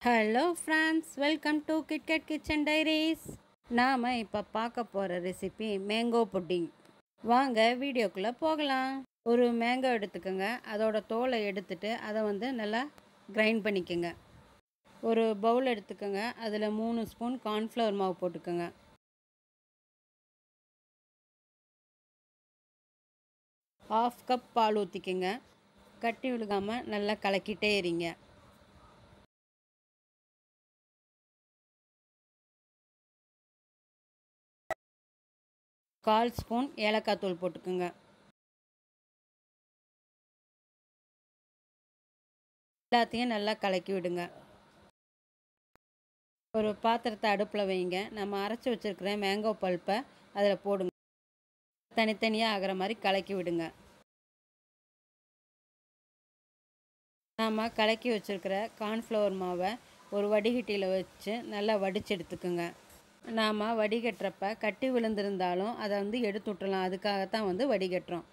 hello friends welcome to KitKat kitchen diaries நாம் இப்போ பார்க்க போகிற ரெசிபி மேங்கோ புட்டிங் வாங்க வீடியோக்குள்ளே போகலாம் ஒரு மேங்கோ எடுத்துக்கோங்க அதோட தோலை எடுத்துட்டு அதை வந்து நல்லா கிரைண்ட் பண்ணிக்கோங்க ஒரு பவுல் எடுத்துக்கோங்க அதில் மூணு ஸ்பூன் கார்ன்ஃப்ளவர் மாவு போட்டுக்கோங்க ஆஃப் கப் பால் ஊற்றிக்கோங்க கட்டி விழுகாமல் நல்லா கலக்கிட்டே இருங்க கால் ஸ்பூன் ஏலக்காய் தூள் போட்டுக்கோங்க எல்லாத்தையும் நல்லா கலக்கி விடுங்க ஒரு பாத்திரத்தை அடுப்பில் வைங்க நம்ம அரைச்சி வச்சுருக்கிற மேங்கோ பல்ப்பை அதில் போடுங்க தனித்தனியாக ஆகிற மாதிரி கலக்கி விடுங்க நாம் கலக்கி வச்சுருக்கிற கார்ன்ஃப்ளவர் மாவை ஒரு வடிகட்டியில் வச்சு நல்லா வடித்து எடுத்துக்கோங்க நாம் வடிகட்டுறப்ப கட்டி விழுந்திருந்தாலும் அதை வந்து எடுத்து விட்டுறலாம் அதுக்காகத்தான் வந்து வடிகட்டுறோம்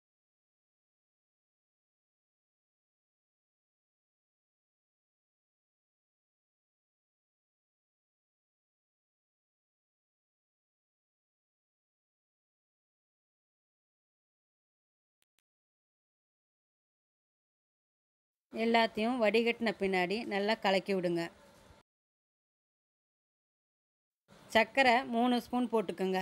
எல்லாத்தையும் வடிகட்டின பின்னாடி நல்லா கலக்கி விடுங்க சர்க்கரை மூணு ஸ்பூன் போட்டுக்கோங்க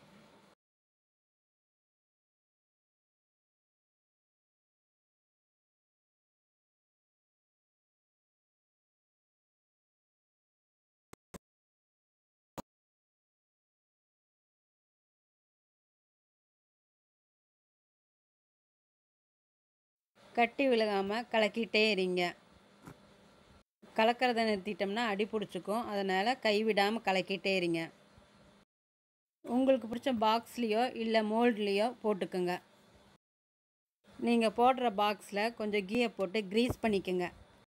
கட்டி விழுகாமல் கலக்கிட்டே இருங்க கலக்கிறத நிறுத்திட்டோம்னா அடி பிடிச்சிக்கும் அதனால் கைவிடாமல் கலக்கிட்டே இருங்க உங்களுக்கு பிடிச்ச பாக்ஸ்லேயோ இல்லை மோல்ட்லேயோ போட்டுக்கோங்க நீங்கள் போடுற பாக்ஸில் கொஞ்சம் கீயை போட்டு க்ரீஸ் பண்ணிக்கோங்க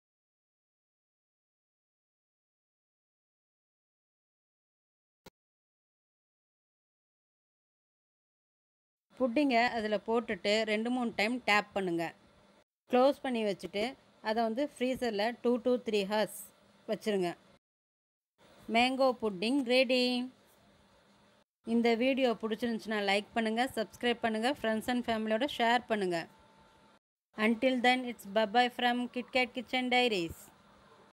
புட்டிங்க அதில் போட்டுட்டு ரெண்டு மூணு டைம் டேப் பண்ணுங்கள் க்ளோஸ் பண்ணி வச்சுட்டு அதை வந்து ஃப்ரீசரில் டூ டூ த்ரீ ஹவர்ஸ் வச்சுருங்க மேங்கோ புட்டிங் ரெடி இந்த வீடியோ பிடிச்சிருந்துச்சுன்னா லைக் பண்ணுங்கள் சப்ஸ்கிரைப் பண்ணுங்கள் ஃப்ரெண்ட்ஸ் அண்ட் ஃபேமிலியோட ஷேர் பண்ணுங்கள் until then it's bye bye from KitKat kitchen diaries